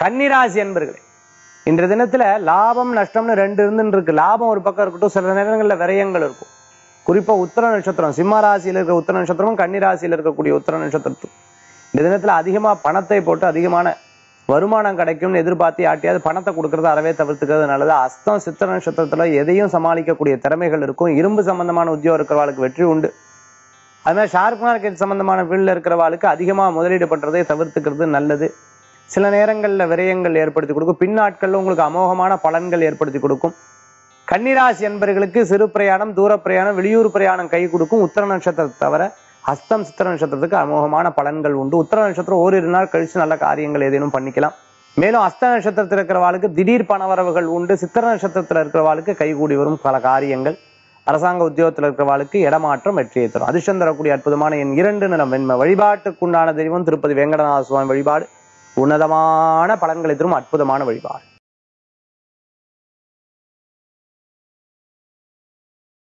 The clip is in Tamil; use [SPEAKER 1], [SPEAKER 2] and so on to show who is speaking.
[SPEAKER 1] கன்னிராசி என்பர்களே இன்றைய தினத்துல லாபம் நஷ்டம்னு ரெண்டு இருந்துன்னு இருக்கு லாபம் ஒரு பக்கம் இருக்கட்டும் சில நேரங்கள்ல விரயங்கள் இருக்கும் குறிப்பா உத்தர நட்சத்திரம் சிம்ம ராசியில இருக்கிற உத்தர நட்சத்திரமும் கன்னி ராசியில இருக்கக்கூடிய உத்தர நட்சத்திரத்தும் இந்த தினத்துல அதிகமா பணத்தை போட்டு அதிகமான வருமானம் கிடைக்கும்னு எதிர்பார்த்து ஆட்டியாவது பணத்தை கொடுக்கறத அறவே தவிர்த்துக்கிறது நல்லது அஸ்தம் சித்திர நட்சத்திரத்துல எதையும் சமாளிக்கக்கூடிய திறமைகள் இருக்கும் இரும்பு சம்பந்தமான உத்தியோகம் இருக்கிறவாளுக்கு வெற்றி உண்டு அது மாதிரி ஷார்க் மார்க்கெட் சம்பந்தமான ஃபீல்டில் இருக்கிறவாளுக்கு அதிகமாக முதலீடு பண்றதை தவிர்த்துக்கிறது நல்லது சில நேரங்களில் விரயங்கள் ஏற்படுத்தி கொடுக்கும் பின்னாட்களில் உங்களுக்கு அமோகமான பலன்கள் ஏற்படுத்தி கொடுக்கும் கன்னிராசி என்பர்களுக்கு சிறு பிரயாணம் தூர பிரயாணம் வெளியூர் பிரயாணம் கை கொடுக்கும் உத்தர நட்சத்திரத்தை தவிர ஹஸ்தம் சித்திர நட்சத்திரத்துக்கு அமோகமான பலன்கள் உண்டு உத்தர நட்சத்திரம் ஓரிரு நாள் கழிச்சு நல்ல காரியங்கள் ஏதேனும் பண்ணிக்கலாம் மேலும் அஸ்த நட்சத்திரத்தில் இருக்கிறவாளுக்கு திடீர் பணவரவுகள் உண்டு சித்திர நட்சத்திரத்தில் இருக்கிறவாளுக்கு கைகூடி வரும் பல காரியங்கள் அரசாங்க உத்தியோகத்தில் இருக்கிறவாளுக்கு இடமாற்றம் வெற்றியை தரும் அதிர்ஷ்டம் தரக்கூடிய அற்புதமான என் இரண்டு நிலம் வெண்மை வழிபாட்டுக்குண்டான தெய்வம் திருப்பதி வெங்கடநாத சுவாமி வழிபாடு உன்னதமான பலன்களை தரும் அற்புதமான வழிபாடு